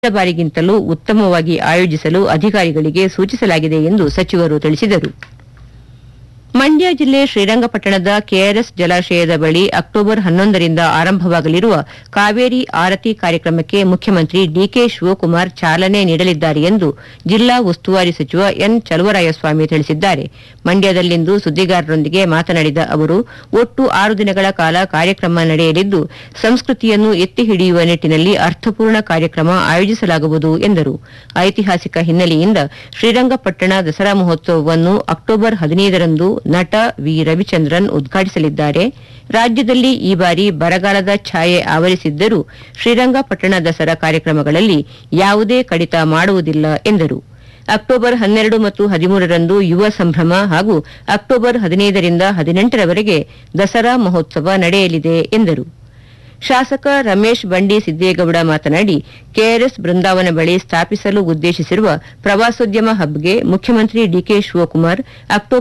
ಕಳೆದ ಬಾರಿಗಿಂತಲೂ ಉತ್ತಮವಾಗಿ ಆಯೋಜಿಸಲು ಅಧಿಕಾರಿಗಳಿಗೆ ಸೂಚಿಸಲಾಗಿದೆ ಎಂದು ಸಚಿವರು ತಿಳಿಸಿದರು ಮಂಡ್ಯ ಜಿಲ್ಲೆ ಶ್ರೀರಂಗಪಟ್ಟಣದ ಕೆಆರ್ಎಸ್ ಜಲಾಶಯದ ಬಳಿ ಅಕ್ಟೋಬರ್ ಹನ್ನೊಂದರಿಂದ ಆರಂಭವಾಗಲಿರುವ ಕಾವೇರಿ ಆರತಿ ಕಾರ್ಯಕ್ರಮಕ್ಕೆ ಮುಖ್ಯಮಂತ್ರಿ ಡಿಕೆ ಶಿವಕುಮಾರ್ ಚಾಲನೆ ನೀಡಲಿದ್ದಾರೆ ಎಂದು ಜಿಲ್ಲಾ ಉಸ್ತುವಾರಿ ಸಚಿವ ಎನ್ ಚಲುವರಾಯಸ್ವಾಮಿ ತಿಳಿಸಿದ್ದಾರೆ ಮಂಡ್ಯದಲ್ಲಿಂದು ಸುದ್ದಿಗಾರರೊಂದಿಗೆ ಮಾತನಾಡಿದ ಅವರು ಒಟ್ಟು ಆರು ದಿನಗಳ ಕಾಲ ಕಾರ್ಯಕ್ರಮ ನಡೆಯಲಿದ್ದು ಸಂಸ್ಕೃತಿಯನ್ನು ಎತ್ತಿ ಹಿಡಿಯುವ ನಿಟ್ಟಿನಲ್ಲಿ ಅರ್ಥಪೂರ್ಣ ಕಾರ್ಯಕ್ರಮ ಆಯೋಜಿಸಲಾಗುವುದು ಎಂದರು ಐತಿಹಾಸಿಕ ಹಿನ್ನೆಲೆಯಿಂದ ಶ್ರೀರಂಗಪಟ್ಟಣ ದಸರಾ ಮಹೋತ್ಸವವನ್ನು ಅಕ್ಟೋಬರ್ ಹದಿನೈದರಂದು ನಟ ವಿ ರವಿಚಂದ್ರನ್ ಉದ್ಘಾಟಿಸಲಿದ್ದಾರೆ ರಾಜ್ಯದಲ್ಲಿ ಈ ಬಾರಿ ಬರಗಾಲದ ಛಾಯೆ ಆವರಿಸಿದ್ದರೂ ಶ್ರೀರಂಗಪಟ್ಟಣ ದಸರಾ ಕಾರ್ಯಕ್ರಮಗಳಲ್ಲಿ ಯಾವುದೇ ಕಡಿತ ಮಾಡುವುದಿಲ್ಲ ಎಂದರು ಅಕ್ಟೋಬರ್ ಹನ್ನೆರಡು ಮತ್ತು ಹದಿಮೂರರಂದು ಯುವ ಸಂಭ್ರಮ ಹಾಗೂ ಅಕ್ಟೋಬರ್ ಹದಿನೈದರಿಂದ ಹದಿನೆಂಟರವರೆಗೆ ದಸರಾ ಮಹೋತ್ಸವ ನಡೆಯಲಿದೆ ಎಂದರು ಶಾಸಕ ರಮೇಶ್ ಬಂಡಿ ಸಿದ್ದೇಗೌಡ ಮಾತನಾಡಿ ಕೆಆರ್ಎಸ್ ಬೃಂದಾವನ ಬಳಿ ಸ್ಥಾಪಿಸಲು ಉದ್ದೇಶಿಸಿರುವ ಪ್ರವಾಸೋದ್ಯಮ ಹಬ್ಗೆ ಮುಖ್ಯಮಂತ್ರಿ ಡಿಕೆ ಶಿವಕುಮಾರ್ ಅಕ್ಟೋಬರ್